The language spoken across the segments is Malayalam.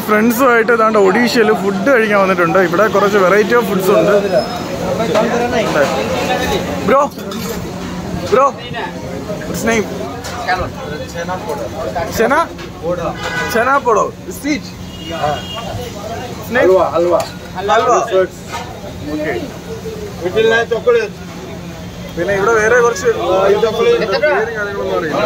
ഫ്രണ്ട്സുമായിട്ട് ഏതാണ്ട് ഒഡീഷയിൽ ഫുഡ് കഴിക്കാൻ വന്നിട്ടുണ്ട് ഇവിടെ കുറച്ച് വെറൈറ്റി ഓഫ് ഫുഡ്സ് ഉണ്ട് ബ്രോ ബ്രോ നെയിം ചെന ചെന പോടോ sweet halwa halwa halwa okay chocolate പിന്നെ ഇവിടെ വേറെ കുറച്ച് പേരും കാര്യങ്ങളൊന്നും അറിയില്ല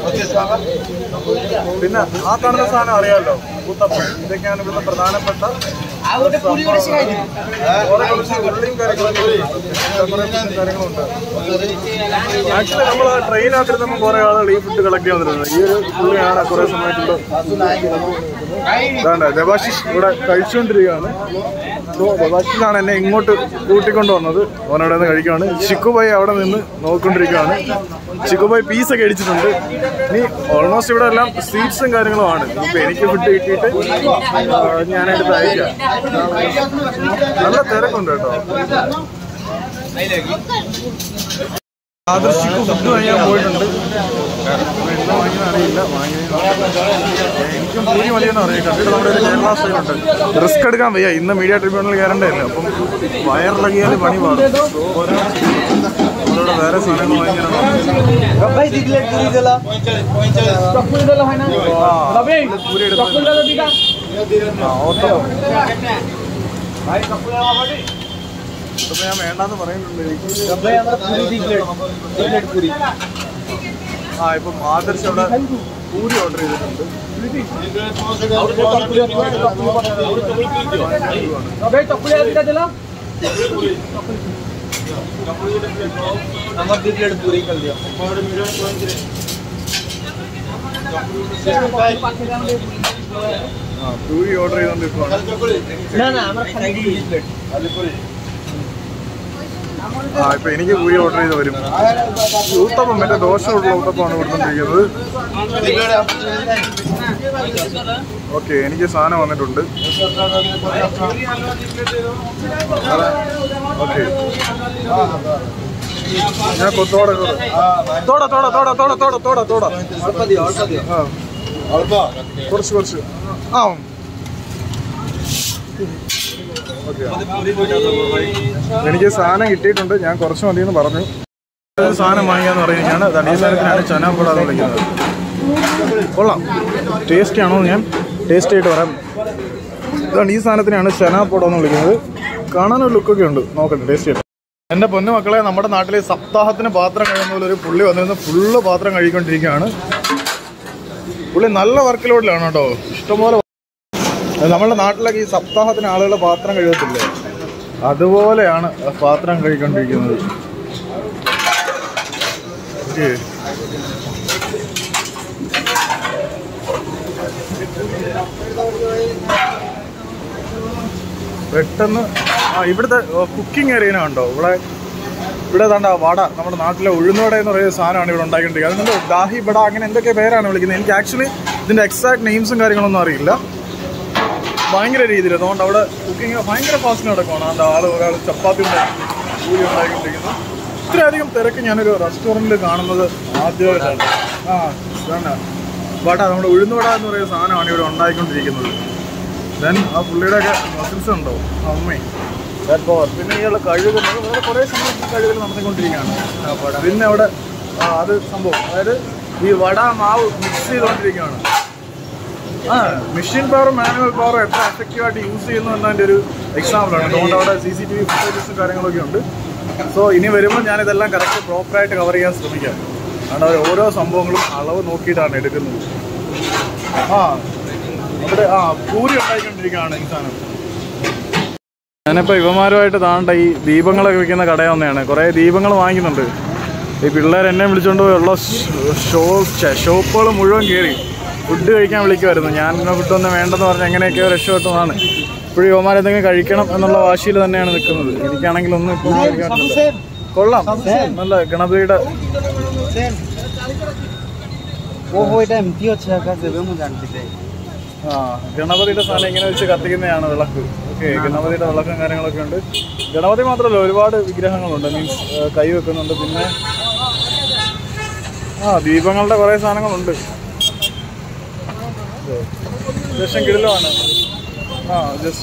പിന്നെ ആ കാണുന്ന സാധനം അറിയാലോ കൂത്തപ്പം ഇതൊക്കെയാണ് ഇവിടുത്തെ പ്രധാനപ്പെട്ട കുറെ കുറച്ച് ഉള്ളിയും കാര്യങ്ങളൊക്കെ ഉണ്ട്. കുറെ കാര്യങ്ങളുണ്ട് ആക്ച്വലി നമ്മൾ ട്രെയിനകത്തിരുന്നപ്പോൾ കുറെ ആളുകൾ ഈ ഫുഡ് കളക്ട് ചെയ്യാൻ വന്നിട്ടുണ്ട് ഈ ഒരു പുള്ളിയാണ് കുറെ സമയത്തുള്ള ഇതാണ്ട് ദേവാശിഷ് ഇവിടെ കഴിച്ചുകൊണ്ടിരിക്കുകയാണ് സോ ദേവാശിഷാണ് എന്നെ ഇങ്ങോട്ട് കൂട്ടിക്കൊണ്ട് വന്നത് അവനവിടെ നിന്ന് കഴിക്കുകയാണ് ചിക്കുബായി അവിടെ നിന്ന് നോക്കിക്കൊണ്ടിരിക്കുകയാണ് ചിക്കുബായി പീസൊക്കെ അടിച്ചിട്ടുണ്ട് ഇനി ഓൾമോസ്റ്റ് ഇവിടെ എല്ലാം സ്വീറ്റ്സും കാര്യങ്ങളുമാണ് ഇപ്പൊ എനിക്ക് ഫുഡ് കിട്ടിയിട്ട് ആ, ഞാനെടുത്ത് അയക്കാം നല്ല തിരക്കുണ്ട് കേട്ടോ ആദർശിക്ക് ഫുഡ് വാങ്ങിയാൻ പോയിട്ടുണ്ട് എന്താ വാങ്ങിയെന്ന് അറിയില്ല വാങ്ങിയത് എനിക്കും പൂരി മതിയെന്ന് അറിയാം കണ്ടിട്ട് നമ്മുടെ ഒരു കേരള സ്റ്റൈലുണ്ട് റിസ്ക് എടുക്കാൻ വയ്യ ഇന്ന് മീഡിയ ട്രിബ്യൂണൽ കയറേണ്ടതല്ലേ അപ്പം വയറിളകിയാൽ പണി പാടും നമ്മളിവിടെ വേറെ സാധനങ്ങൾ വാങ്ങിക്കണം भाई दिखले पूरी दिला चॉकलेट दिला है ना പൂരി എടുത്ത് चॉकलेट दिला ആ ഓട്ടോ भाई चॉकलेट ഇതിപ്പോ ഞാൻ വേണ്ടാന്ന് പറയുന്നുണ്ട് എനിക്ക് भाई हमारा पूरी दिखले दिखले पूरी ആ ഇപ്പം ആദർശ് അവിടെ പൂരി ഓർഡർ ചെയ്തിട്ടുണ്ട് भाई चॉकलेट दिला दिला हमारा दिखले पूरी कर दिया ആ പൂരി ഓർഡർ ചെയ്തോണ്ട് ഇപ്പൊ ना ना हमारा खाली दिखले ആ ഇപ്പൊ എനിക്ക് പൂരി ഓർഡർ ചെയ്ത് വരും ഊത്തപ്പം മറ്റേ ദോശമുള്ള ഊത്തപ്പമാണ് കൊടുത്തോണ്ടിരിക്കുന്നത് ഓക്കെ എനിക്ക് സാധനം വന്നിട്ടുണ്ട് ഓക്കെ ഞാൻ കൊത്തോടെ തോട തോട തോട തോട തോട തോട തോട और दिया और दिया ആ കുറച്ച് കുറച്ച് ആ ഓക്കെ എനിക്ക് സാധനം കിട്ടിയിട്ടുണ്ട് ഞാൻ കുറച്ച് മതിയെന്ന് പറഞ്ഞു ഒരു സാധനം വാങ്ങിക്കാന്ന് പറയുകയാണ് അതാണ് ഈ സാധനത്തിനാണ് ചന കൂടാതെ വിളിക്കുന്നത് കൊള്ളാം ടേസ്റ്റി ആണോ എന്ന് ഞാൻ ടേസ്റ്റ് ആയിട്ട് പറയാം ഇതാണ് ഈ സാധനത്തിനാണ് ചന എന്ന് വിളിക്കുന്നത് കാണാനൊരു ലുക്കൊക്കെ ഉണ്ട് നോക്കട്ടെ ടേസ്റ്റ് ചെയ്യട്ടെ എൻ്റെ പൊന്നു മക്കളെ നമ്മുടെ നാട്ടിലെ സപ്താഹത്തിന് പാത്രം കഴിയുന്ന പോലെ ഒരു പുള്ളി വന്നിരുന്ന് ഫുള്ള് പാത്രം കഴിക്കൊണ്ടിരിക്കുകയാണ് പുള്ളി നല്ല വർക്ക് ലോഡിലാണ് കേട്ടോ ഇഷ്ടംപോലെ അത് നമ്മുടെ നാട്ടിലൊക്കെ ഈ സപ്താഹത്തിന് ആളുകൾ പാത്രം കഴുകത്തില്ലേ അതുപോലെയാണ് പാത്രം കഴിക്കൊണ്ടിരിക്കുന്നത് ഓക്കേ. പെട്ടെന്ന് ആ ഇവിടുത്തെ കുക്കിംഗ് ഏരിയന കണ്ടോ ഇവിടെ ഇവിടെ താണ്ട വട നമ്മുടെ നാട്ടിലെ ഉഴുന്നുവട എന്ന് പറയുന്ന സാധനമാണ് ഇവിടെ ഉണ്ടാക്കിക്കൊണ്ടിരിക്കുന്നത് അതുകൊണ്ട് ദാഹി വട അങ്ങനെ എന്തൊക്കെ പേരാണ് വിളിക്കുന്നത് എനിക്ക് ആക്ച്വലി ഇതിന്റെ എക്സാക്ട് നെയിംസും കാര്യങ്ങളൊന്നും അറിയില്ല ഭയങ്കര രീതിയിൽ അതുകൊണ്ട് അവിടെ കുക്കിംഗ് ഭയങ്കര ഫാസ്റ്റ് നടക്കുവാണ് അതുകൊണ്ട് ആൾ ഒരാൾ ചപ്പാത്തി ഉണ്ടാക്കി പൂരി ഉണ്ടാക്കിക്കൊണ്ടിരിക്കുന്നു ഇത്രയധികം തിരക്ക് ഞാനൊരു റെസ്റ്റോറൻറ്റിൽ കാണുന്നത് ആദ്യമായിട്ടാണ് ആ ഇതാണ് വട നമ്മുടെ ഉഴുന്നുവട എന്ന് പറയുന്ന സാധനമാണ് ഇവിടെ ഉണ്ടാക്കിക്കൊണ്ടിരിക്കുന്നത് ദെൻ ആ പുള്ളിയുടെ ഒക്കെ മസിൽസ് ഉണ്ടോ ആ അമ്മേ That power. പിന്നെ ഇയാൾ കഴുകുന്നത് വേറെ കുറേ സമയം കഴുകൽ നടന്നുകൊണ്ടിരിക്കുകയാണ് പിന്നെ അവിടെ ആ, അത് സംഭവം അതായത് ഈ വട മാവ് മിക്സ് ചെയ്തുകൊണ്ടിരിക്കുകയാണ് ആ മെഷീൻ പവർ മാനുവൽ പവർ എത്ര എഫക്റ്റീവ് ആയിട്ട് യൂസ് ചെയ്യുന്നു എന്നതിൻ്റെ ഒരു എക്സാമ്പിളാണ് അതുകൊണ്ട് അവിടെ സി സി ടി വി ഫുട്ടേജസും കാര്യങ്ങളൊക്കെ ഉണ്ട് സോ ഇനി വരുമ്പോൾ ഞാനിതെല്ലാം കറക്റ്റ് പ്രോപ്പറായിട്ട് കവർ ചെയ്യാൻ ശ്രമിക്കാം കാരണം അവർ ഓരോ സംഭവങ്ങളും അളവ് നോക്കിയിട്ടാണ് എടുക്കുന്നത് ആ അവിടെ ആ പൂരി ഉണ്ടായിക്കൊണ്ടിരിക്കുകയാണ് ഈ സാധനം ഞാനിപ്പോൾ ഇവന്മാരുമായിട്ട് താണ്ട ഈ ദീപങ്ങളൊക്കെ വിൽക്കുന്ന കടയിൽ വന്നതാണ് കുറേ ദീപങ്ങൾ വാങ്ങിക്കുന്നുണ്ട് ഈ പിള്ളേർ എന്നെ വിളിച്ചുകൊണ്ട് പോയി ഉള്ള ഷോ ഷോപ്പുകൾ മുഴുവൻ കയറി ഫുഡ് കഴിക്കാൻ വിളിക്കുമായിരുന്നു ഞാൻ ഇങ്ങനെ ഫുഡ് ഒന്നും വേണ്ടെന്ന് പറഞ്ഞ് എങ്ങനെയൊക്കെയോ രക്ഷപ്പെട്ടതാണ് ഇപ്പോഴും യുവമാർ എന്തെങ്കിലും കഴിക്കണം എന്നുള്ള വാശിയിൽ തന്നെയാണ് നിൽക്കുന്നത് എനിക്കാണെങ്കിൽ ഒന്നും ഇപ്പോൾ കഴിക്കാൻ പറ്റില്ല. കൊള്ളാം നല്ല ഗണപതിയുടെ वो हो এটা এমটি হচ্ছে একা দেবে মু জানতে ആ ഗണപതിയുടെ സാധനം ഇങ്ങനെ വെച്ച് കത്തിക്കുന്നതാണ് വിളക്ക് ഓക്കെ ഗണപതിയുടെ വിളക്കും കാര്യങ്ങളൊക്കെ ഉണ്ട് ഗണപതി മാത്രമല്ല ഒരുപാട് വിഗ്രഹങ്ങളുണ്ട് മീൻസ് കൈ വെക്കുന്നുണ്ട് പിന്നെ ആ ദീപങ്ങളുടെ കുറേ സാധനങ്ങളുണ്ട് അത്യാവശ്യം കിടിലമാണ് ആ ജസ്റ്റ്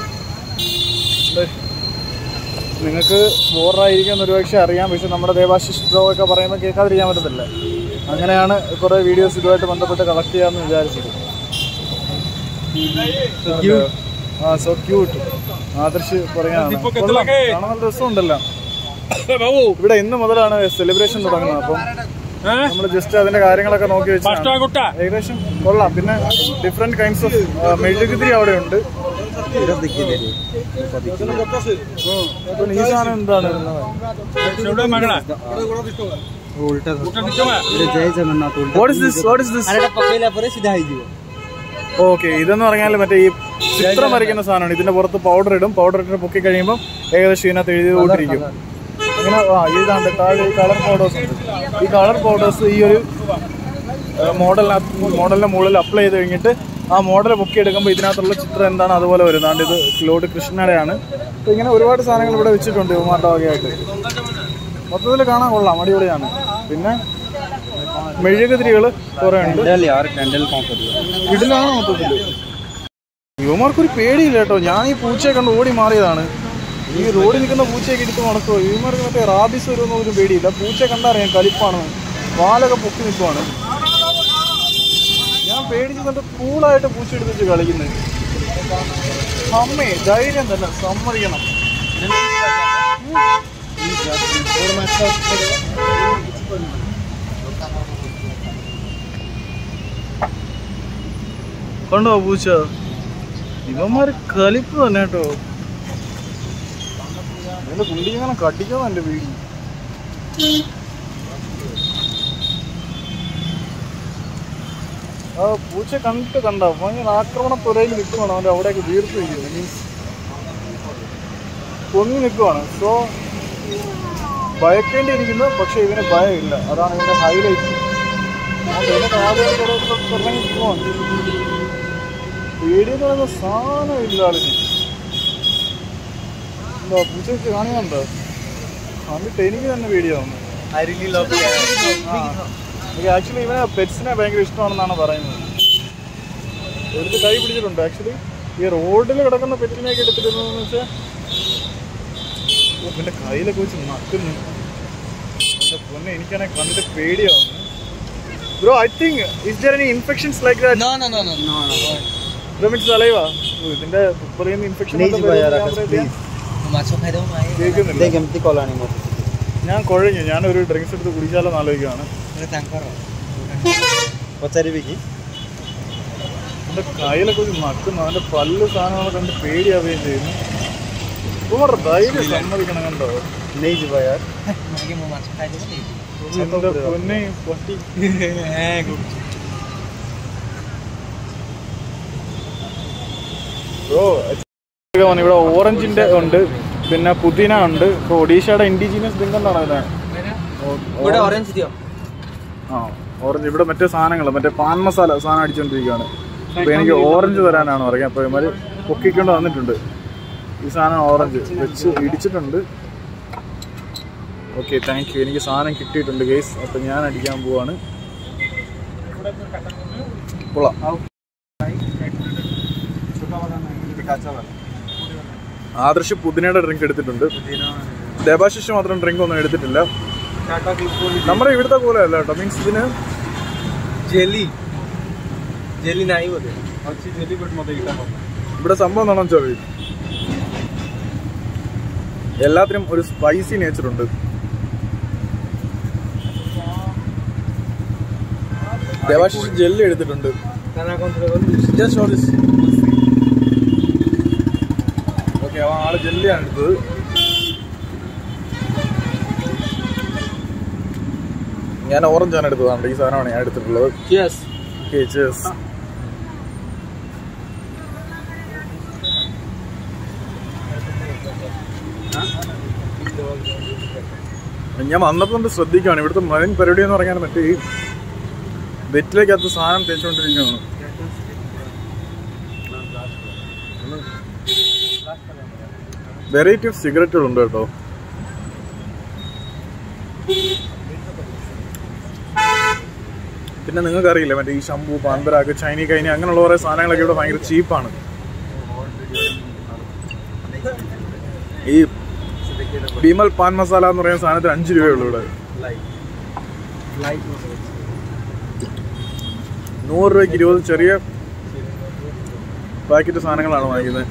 നിങ്ങൾക്ക് ബോറായിരിക്കും ഒരു പക്ഷേ അറിയാം പക്ഷെ നമ്മുടെ ദേവാശിഷ് ബ്രോ ഒക്കെ പറയുമ്പോൾ കേൾക്കാതിരിക്കാൻ പറ്റത്തില്ല അങ്ങനെയാണ് കുറേ വീഡിയോസ് ഇതുമായിട്ട് ബന്ധപ്പെട്ട് കളക്ട് ചെയ്യാമെന്ന് വിചാരിച്ചത് ആ സോ ക്യൂട്ട് ആദർശ് പറയാനാണ് കൊള്ളാം. കാണാൻ നല്ല രസമുണ്ടല്ലോ ഇവിടെ ഇന്ന് മുതലാണ് സെലിബ്രേഷൻ തുടങ്ങുന്നത് അപ്പം നമ്മൾ ജസ്റ്റ് അതിന്റെ കാര്യങ്ങളൊക്കെ നോക്കി വെച്ചാൽ ഏകദേശം കൊള്ളാം പിന്നെ ഡിഫറെന്റ് കൈൻഡ്സ് ഓഫ് മെഴുകുതിരി അവിടെ ഉണ്ട് इधर देखिए देखिए അപ്പം ഈ സാധനം എന്താണ് उल्टा इधर जय जगन्नाथ उल्टा what is this what is this अरे एटा पकेला परे सीधा ହେଇଯିବ ഓക്കെ ഇതെന്ന് പറഞ്ഞാൽ മറ്റേ ഈ ചിത്രം വരയ്ക്കുന്ന സാധനമാണ് ഇതിന്റെ പുറത്ത് പൗഡർ ഇടും പൗഡർ ഇട്ട് പൊക്കി കഴിയുമ്പോൾ ഏകദേശം ഇതിനകത്ത് എഴുതി കൊണ്ടിരിക്കും ഇങ്ങനെ ആ ഇതാണ്ട് താഴെ ഈ കളർ പൗഡേഴ്സ് ഉണ്ട് ഈ കളർ പൗഡേഴ്സ് ഈ ഒരു മോഡലിനകത്ത് മോഡലിന്റെ മുകളിൽ അപ്ലൈ ചെയ്ത് കഴിഞ്ഞിട്ട് ആ മോഡൽ പൊക്കി എടുക്കുമ്പോൾ ഇതിനകത്തുള്ള ചിത്രം എന്താണ് അതുപോലെ വരുന്നതാണ്ട് ഇത് ലോഡ് കൃഷ്ണയുടെയാണ് അപ്പോൾ ഇങ്ങനെ ഒരുപാട് സാധനങ്ങൾ ഇവിടെ വെച്ചിട്ടുണ്ട് ഇവമാരുടെ വകയായിട്ട് മൊത്തത്തിൽ കാണാൻ കൊള്ളാം അടിപൊളിയാണ് പിന്നെ മെഴുകുതിരികൾ കുറേ ഉണ്ട് कैंडल यार कैंडल कौन कर रही है ഇതിലാണ് മൊത്തത്തില് യുവമാർക്കൊരു പേടിയില്ല കേട്ടോ ഞാൻ ഈ പൂച്ചയെ കണ്ട് ഓടി മാറിയതാണ് ഈ റോഡിൽ നിൽക്കുന്ന പൂച്ചയൊക്കെ എടുത്ത് നടക്കുമോ യുവമാർക്ക് മറ്റേ റാബിസ് വരുമെന്ന് ഒരു പേടിയില്ല പൂച്ചയെ കണ്ടറിയാം കലിപ്പാണ് വാലൊക്കെ പൊക്കി നിൽക്കുവാണ് ഞാൻ പേടിച്ച് എന്നിട്ട് കൂളായിട്ട് പൂച്ച എടുത്തിട്ട് കളിക്കുന്നത് അമ്മേ ധൈര്യം തന്നെ സമ്മതിക്കണം കണ്ടോ പൂച്ച ഇവന്മാര് കലിപ്പ് തന്നെ കേട്ടോ എന്റെ കുണ്ടിങ്ങനെ കടിക്കുന്ന എന്റെ വീട് ആ പൂച്ച കണ്ടിട്ട് കണ്ട ഭയങ്കര ആക്രമണ തുരയിൽ നിൽക്കുവാണ് അവൻ്റെ അവിടെയൊക്കെ വീർത്ത് വയ്ക്കുന്നത് മീൻസ് പൊങ്ങി നിൽക്കുവാണ് സോ ഭയക്കേണ്ടിയിരിക്കുന്നു പക്ഷെ ഇവന് ഭയമില്ല അതാണ് ഇതിന്റെ ഹൈലൈറ്റ് ഇറങ്ങി പോവാണ് പേടിയെന്ന് പറയുന്ന സാധനം ഇല്ല ആളിന് എന്താ പൂച്ച വെച്ച് കാണുന്നുണ്ടോ കണ്ടിട്ട് എനിക്ക് തന്നെ പേടിയാവുന്നു ആക്ച്വലി ഇവന് പെറ്റ്സിനെ ഭയങ്കര ഇഷ്ടമാണെന്നാണ് പറയുന്നത് എടുത്ത് കൈ പിടിച്ചിട്ടുണ്ട് ആക്ച്വലി ഈ റോഡിൽ കിടക്കുന്ന പെറ്റിനെയൊക്കെ എടുത്തിരുന്നതെന്ന് വെച്ചാൽ പിന്നെ കയ്യിലൊക്കെ വെച്ച് നക്കുന്നു എന്റെ പൊന്നെ എനിക്കാണെങ്കിൽ കണ്ടിട്ട് പേടിയാവുന്നു bro I think is there any infections like that No no no no no no. Bro means അലൈവാ ഇതിന്റെ പറയുന്ന ഇൻഫെക്ഷൻ नहीं जी यार प्लीज ମାଛ ଖାଇଦେବ ମାଇ കേൾക്കുന്നില്ല देख एम्प्टी कॉलोनी मोटर ഞാൻ കുഴഞ്ഞു ഞാനൊരു ഡ്രിങ്ക്സ് എടുത്ത് കുടിച്ചാലോ എന്ന് ആലോചിക്കുകയാണ് ତାଙ୍କର ପଚାରିବି କି എന്റെ കയ്യിലൊക്കെ ഒരു നക്കുന്നു അവന്റെ പല്ല് സാധനങ്ങളെ കണ്ട് പേടിയാവുകയും ചെയ്യുന്നു ഇവന്മാരുടെ ധൈര്യം സമ്മതിക്കണം കണ്ടോ ନେଇଯିବ ୟାର ମାଗି ମୁଁ ମାଛ ଖାଇଦେବ ନେଇଯିବ എന്റെ പൊന്നെ പട്ടി ബ്രോ ഇവിടെ ഓറഞ്ചിന്റെ ഉണ്ട് പിന്നെ പുതിന ഉണ്ട് ഇപ്പൊ ഒഡീഷയുടെ ഇൻഡിജീനിയസ് ഡ്രിങ്ക് എന്നാണ് അതിനെ ଗୋଟେ ଅରେଞ୍ଜ ଦିଅ ആ ഓറഞ്ച് ഇവിടെ മറ്റേ സാധനങ്ങൾ മറ്റേ പാൻ മസാല സാധനം അടിച്ചോണ്ടിരിക്കുകയാണ് അപ്പൊ എനിക്ക് ഓറഞ്ച് തരാനാണ് പറയുക അപ്പൊ ഇവര് പൊക്കിക്കൊണ്ട് വന്നിട്ടുണ്ട് ഈ സാധനം ഓറഞ്ച് വെച്ച് ഇടിച്ചിട്ടുണ്ട് ഓക്കെ താങ്ക് യു എനിക്ക് സാധനം കിട്ടിയിട്ടുണ്ട് ഗേസ് അപ്പൊ ഞാൻ അടിക്കാൻ പോവാണ് കൊള്ളാം ആദർശ് പുതിനയുടെ ഡ്രിങ്ക് എടുത്തിട്ടുണ്ട് ദേവാശിഷ് മാത്രം ഡ്രിങ്ക് ഒന്നും എടുത്തിട്ടില്ല നമ്മുടെ ഇവിടുത്തെ പോലെ അല്ല കേട്ടോ മീൻസ് ഇതിന് ଜେଲି ଜେଲି ନାହିଁ ବୋଧେ ഇവിടെ സംഭവം എന്താണെന്ന് വെച്ചാൽ എല്ലാത്തിനും ഒരു സ്പൈസി നേച്ചർ ഉണ്ട് ദേവാശിഷ് ജെല്ലി എടുത്തിട്ടുണ്ട് Just for this. Okay, അവൻ ആള് ജെല്ലിയാണ് എടുത്തത് ഞാൻ ഓറഞ്ചാണ് എടുത്തതാണ് ഈ സാധനമാണ് ഞാൻ എടുത്തിട്ടുള്ളത് ୟେସ୍ Okay, cheers. ഞാൻ വന്നപ്പോൾ ഒന്ന് ശ്രദ്ധിക്കുകയാണ് ഇവിടുത്തെ മെയിൻ പരിപാടി എന്ന് പറഞ്ഞാൽ മറ്റേ ഈ വെറ്റിലേക്കകത്ത് സാധനം തേച്ചുകൊണ്ടിരിക്കുകയാണ് വെറൈറ്റി ഓഫ് സിഗരറ്റുകൾ ഉണ്ട് കേട്ടോ പിന്നെ നിങ്ങൾക്ക് അറിയില്ല മറ്റേ ഈ ശംഭു പാൻപരാഗ് ചൈനി കൈനി അങ്ങനെയുള്ള കുറേ സാധനങ്ങളൊക്കെ ഇവിടെ ഭയങ്കര ചീപ്പാണ് ഈ ഭീമൽ പാൻ മസാല എന്ന് പറയുന്ന സാധനത്തിന് അഞ്ച് രൂപയുള്ളൂ ഇവിടെ നൂറ് രൂപയ്ക്ക് ഇരുപത് ചെറിയ പാക്കറ്റ് സാധനങ്ങളാണ് വാങ്ങിക്കുന്നത്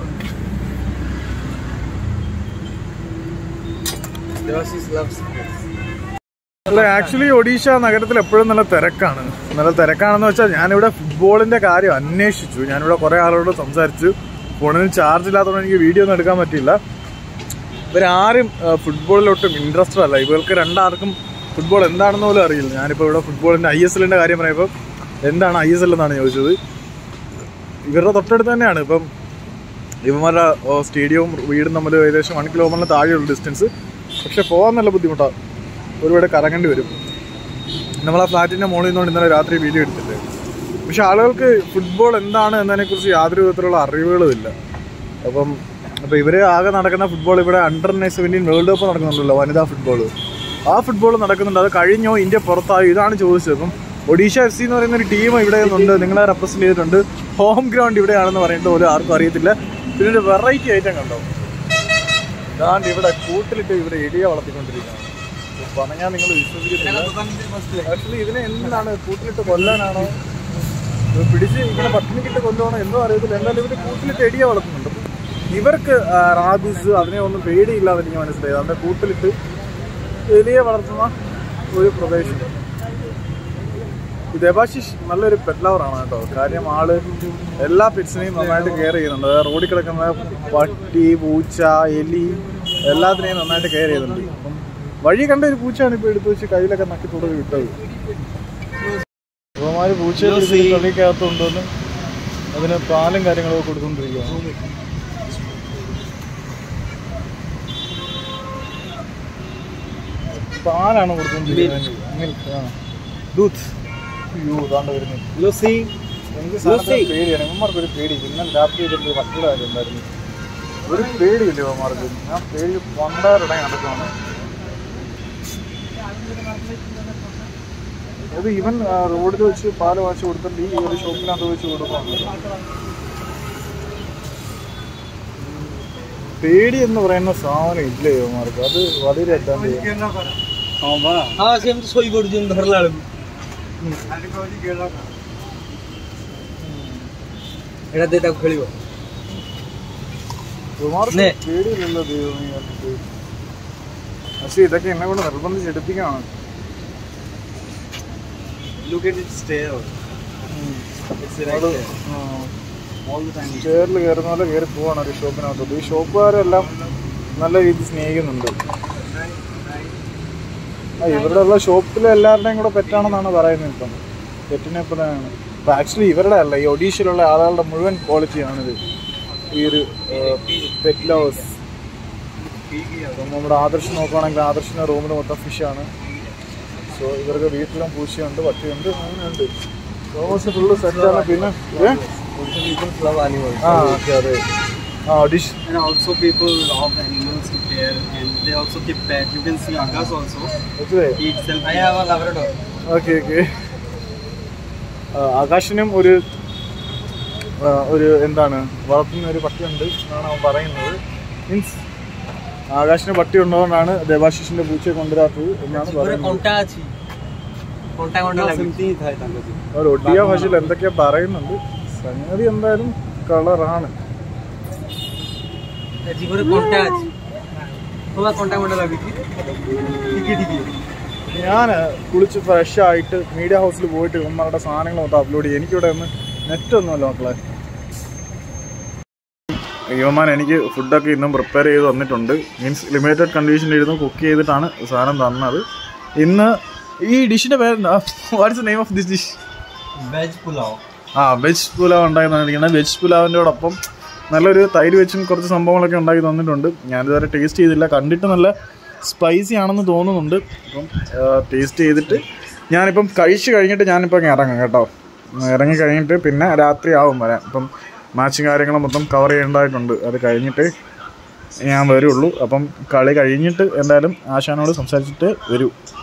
അല്ല ആക്ച്വലി ഒഡീഷ നഗരത്തിൽ എപ്പോഴും നല്ല തിരക്കാണ് നല്ല തിരക്കാണെന്ന് വെച്ചാൽ ഞാനിവിടെ ഫുട്ബോളിന്റെ കാര്യം അന്വേഷിച്ചു ഞാനിവിടെ കുറെ ആളോട് സംസാരിച്ചു ഫോണിൽ ചാർജ് ഇല്ലാത്തതുകൊണ്ട് എനിക്ക് വീഡിയോ ഒന്നും എടുക്കാൻ പറ്റില്ല ഇവരാരും ആ, ഫുട്ബോളിലൊട്ടും ഇൻട്രസ്റ്റഡ് അല്ല ഇവർക്ക് രണ്ടാർക്കും ഫുട്ബോൾ എന്താണെന്ന് പോലും അറിയില്ല ഞാനിപ്പോൾ ഇവിടെ ഫുട്ബോളിന്റെ ഐ എസ് എല്ലിന്റെ കാര്യം പറയുമ്പോൾ എന്താണ് ഐ എസ് എൽ എന്നാണ് ചോദിച്ചത് ഇവരുടെ തൊട്ടടുത്ത് തന്നെയാണ് ഇപ്പം ഇവന്മാരുടെ ഓ, സ്റ്റേഡിയവും വീടും തമ്മിൽ ഏകദേശം വൺ കിലോമീറ്ററിന് താഴെയുള്ള ഡിസ്റ്റൻസ് പക്ഷെ പോകാൻ നല്ല ബുദ്ധിമുട്ടാണ് ഒരുപാട് കറങ്ങേണ്ടി വരും നമ്മൾ ആ ഫ്ലാറ്റിൻ്റെ മുകളിൽ നിന്നുകൊണ്ട് ഇന്നലെ രാത്രി വീഡിയോ എടുത്തില്ലേ പക്ഷെ ആളുകൾക്ക് ഫുട്ബോൾ എന്താണ് എന്നതിനെക്കുറിച്ച് യാതൊരു വിധത്തിലുള്ള അറിവുകളും ഇല്ല അപ്പം അപ്പോൾ ഇവർ ആകെ നടക്കുന്ന ഫുട്ബോൾ ഇവിടെ അണ്ടർ സെവൻറ്റീൻ വേൾഡ് കപ്പ് നടക്കുന്നുണ്ടല്ലോ വനിതാ ഫുട്ബോൾ ആ ഫുട്ബോൾ നടക്കുന്നുണ്ട് അത് കഴിഞ്ഞോ ഇന്ത്യ പുറത്തായോ ഇതാണ് ചോദിച്ചത് അപ്പം ഒഡീഷ എഫ് സി എന്ന് പറയുന്ന ഒരു ടീം ഇവിടെ ഉണ്ട് നിങ്ങളെ റെപ്രസെന്റ് ചെയ്തിട്ടുണ്ട് ഹോം ഗ്രൗണ്ട് ഇവിടെയാണെന്ന് പറഞ്ഞിട്ട് പോലും ആർക്കും അറിയത്തില്ല പിന്നെ ഒരു വെറൈറ്റി ഐറ്റം കണ്ടോ ഇതാണ്ട് ഇവിടെ കൂട്ടിലിട്ട് ഇവിടെ ഇടിയ വളർത്തിക്കൊണ്ടിരിക്കുകയാണ് പറഞ്ഞാൽ നിങ്ങൾ വിശ്വസിക്കത്തില്ല ആക്ച്വലി ഇതിനെ എന്താണ് കൂട്ടിലിട്ട് കൊല്ലാനാണോ ഇത് പിടിച്ച് ഇങ്ങനെ പട്ടിണിക്കിട്ട് കൊല്ലുവാണോ എന്തോ അറിയത്തില്ല എന്തായാലും ഇവര് കൂട്ടിലിട്ട് എടിയ വളർത്തുന്നുണ്ട് അപ്പം ഇവർക്ക് ആ, റാബിസ് അതിനെ ഒന്നും പേടിയില്ലാതെ എനിക്ക് മനസ്സിലായത് അതിന്റെ കൂട്ടിലിട്ട് എലിയെ വളർത്തുന്ന ഒരു പ്രദേശം ഈ ദേബാശിഷ് നല്ലൊരു പെറ്റ് ലവറാണ് കേട്ടോ കാര്യം ആള് എല്ലാ പെറ്റ്സിനെയും നന്നായിട്ട് കെയർ ചെയ്യുന്നുണ്ട് അതായത് റോഡിൽ കിടക്കുന്ന പട്ടി പൂച്ച എലി എല്ലാത്തിനെയും നന്നായിട്ട് കെയർ ചെയ്യുന്നുണ്ട് അപ്പം വഴി കണ്ട ഒരു പൂച്ചയാണ് ഇപ്പോൾ എടുത്തു വെച്ച് കയ്യിലൊക്കെ നക്കി തുടങ്ങി വിട്ടത് ഇവന്മാര് പൂച്ചയെ പിടിച്ച് കളിക്കകത്ത് കൊണ്ടുവന്ന് അതിന് പാലും കാര്യങ്ങളൊക്കെ കൊടുത്തുകൊണ്ടിരിക്കുകയാണ് പാലാണ് കൊടുത്തുകൊണ്ടിരിക്കുന്നത് മിൽക്ക് ആ ദൂത്ത് അയ്യോ ഇതാണ്ട് വരുന്നു ലൂസി എനിക്ക് സാധനത്തിന് പേടിയാണ് ഇവന്മാർക്ക് ഒരു പേടി ഇന്നലെ രാത്രി ഇതിന്റെ പട്ടിയുടെ കാര്യം ഉണ്ടായിരുന്നു ഒരു പേടിയില്ല ഇവന്മാർക്ക് ഞാൻ പേടി പണ്ടാരുടെ നടക്കുകയാണ് അത് ഇവൻ ആ, റോഡിൽ വെച്ച് പാല് വാങ്ങിച്ചു കൊടുത്തിട്ട് ഈ ഒരു ഷോപ്പിനകത്ത് വെച്ച് കൊടുക്കുന്നുണ്ട് പേടി എന്ന് പറയുന്ന സാധനം ഇല്ല ഇവന്മാർക്ക് അത് വളരെ അറ്റാണ്ട് ହଁ ସେ ଏମିତି ଶୋଇପଡୁଛି ଧରିଲା ବେଳକୁ ଏଇଟା ଦେଇ ତାକୁ ଖେଳିବ ഇവന്മാർക്ക് നെ. പേടിയില്ലല്ലോ ദൈവമേ കണ്ടിട്ട്. പക്ഷേ ഇതൊക്കെ എന്നെ കൊണ്ട് നിർബന്ധിച്ച് എടുപ്പിക്കുകയാണ് Look at its tail. It's right അത് there. All the time. ചെയറിൽ കയറുന്ന പോലെ കയറി പോവാണ് ഒരു ഷോപ്പിനകത്തോട്ട് ഈ ഷോപ്പുകാരെല്ലാം നല്ല രീതിയിൽ സ്നേഹിക്കുന്നുണ്ട് ആ ഇവരുടെ ഉള്ള ഷോപ്പിലെ എല്ലാവരുടെയും കൂടെ പെറ്റാണെന്നാണ് പറയുന്നത് ഇപ്പം പെറ്റിനെ ഇപ്പോഴാണ് ഇപ്പം ആക്ച്വലി ഇവരുടെ അല്ല ഈ ഒഡീഷയിലുള്ള ആളുകളുടെ മുഴുവൻ ക്വാളിറ്റിയാണിത് ഈ ഒരു പെറ്റ് ലവേഴ്സ് അപ്പം നമ്മുടെ ആദർശ് നോക്കുകയാണെങ്കിൽ ആദർശിൻ്റെ റൂമിൽ മൊത്തം ഫിഷാണ് സോ ഇവർക്ക് വീട്ടിലും പൂച്ചയുണ്ട് പട്ടിയുണ്ട് അങ്ങനെയുണ്ട് ഓൾമോസ്റ്റ് ഫുള്ള് സെറ്റാണ് പിന്നെ ഏ? love animals. ആ ഓക്കെ അതെ ആ Odisha And also people love animals to care and they also keep pets. You can see Agas also. Okay He itself I have a Labrador. Okay okay ആകാശിനും ഒരു ആ, ഒരു എന്താണ് വളർത്തുന്ന ഒരു പട്ടിയുണ്ട് എന്നാണ് അവൻ പറയുന്നത് മീൻസ് ആകാശിന് പട്ടി ഉള്ളതുകൊണ്ടാണ് ദേവാശിഷിന്റെ പൂച്ചയെ കൊണ്ടുവരാത്തത് എന്നാണ് ଗୋଟେ പറയുന്നത് କଣ୍ଟା ଅଛି କଣ୍ଟା କଣ୍ଟା ଲାଗୁଛି ସେମିତି ହିଁ ଥାଏ ତାଙ୍କ ଜୀବନ അവർ ഒഡിയ ഭാഷയിൽ എന്തൊക്കെയാ പറയുന്നുണ്ട് സംഗതി എന്തായാലും കളറാണ് ତା ଜୀବରେ କଣ୍ଟା ଅଛି ପୁରା କଣ୍ଟା କଣ୍ଟା ଲାଗୁଛି ଟିକେ ଟିକେ ഞാൻ കുളിച്ച് ഫ്രഷ് ആയിട്ട് മീഡിയ ഹൗസിൽ പോയിട്ട് ഇവന്മാരുടെ സാധനങ്ങൾ മൊത്തം അപ്ലോഡ് ചെയ്യും എനിക്കിവിടെ ഒന്ന് നെറ്റ് ഒന്നുമല്ല മക്കളെ ഇവന്മാർ എനിക്ക് ഫുഡൊക്കെ ഇന്നും പ്രിപ്പയർ ചെയ്ത് തന്നിട്ടുണ്ട് മീൻസ് ലിമിറ്റഡ് കണ്ടീഷനിലിരുന്ന് കുക്ക് ചെയ്തിട്ടാണ് സാധനം തന്നത് ഇന്ന് ഈ ഡിഷിൻ്റെ പേരെന്താ what's name of this dish Veg pulao. ആ വെജ് പുലാവ് ഉണ്ടാക്കി തന്നിരിക്കുന്നത് വെജ് പുലാവിൻ്റെയോടൊപ്പം നല്ലൊരു തൈര് വെച്ചും കുറച്ച് സംഭവങ്ങളൊക്കെ ഉണ്ടാക്കി തന്നിട്ടുണ്ട് ഞാനിതുവരെ ടേസ്റ്റ് ചെയ്തില്ല കണ്ടിട്ട് നല്ല സ്പൈസി ആണെന്ന് തോന്നുന്നുണ്ട് അപ്പം ടേസ്റ്റ് ചെയ്തിട്ട് ഞാനിപ്പം കഴിച്ച് കഴിഞ്ഞിട്ട് ഞാനിപ്പം അങ്ങ് ഇറങ്ങാം കേട്ടോ ഇറങ്ങി കഴിഞ്ഞിട്ട് പിന്നെ രാത്രി ആവും വരാൻ ഇപ്പം മാച്ചും കാര്യങ്ങളും മൊത്തം കവർ ചെയ്യേണ്ടതായിട്ടുണ്ട് അത് കഴിഞ്ഞിട്ട് ഞാൻ വരുള്ളൂ അപ്പം കളി കഴിഞ്ഞിട്ട് എന്തായാലും ആശാനോട് സംസാരിച്ചിട്ട് വരൂ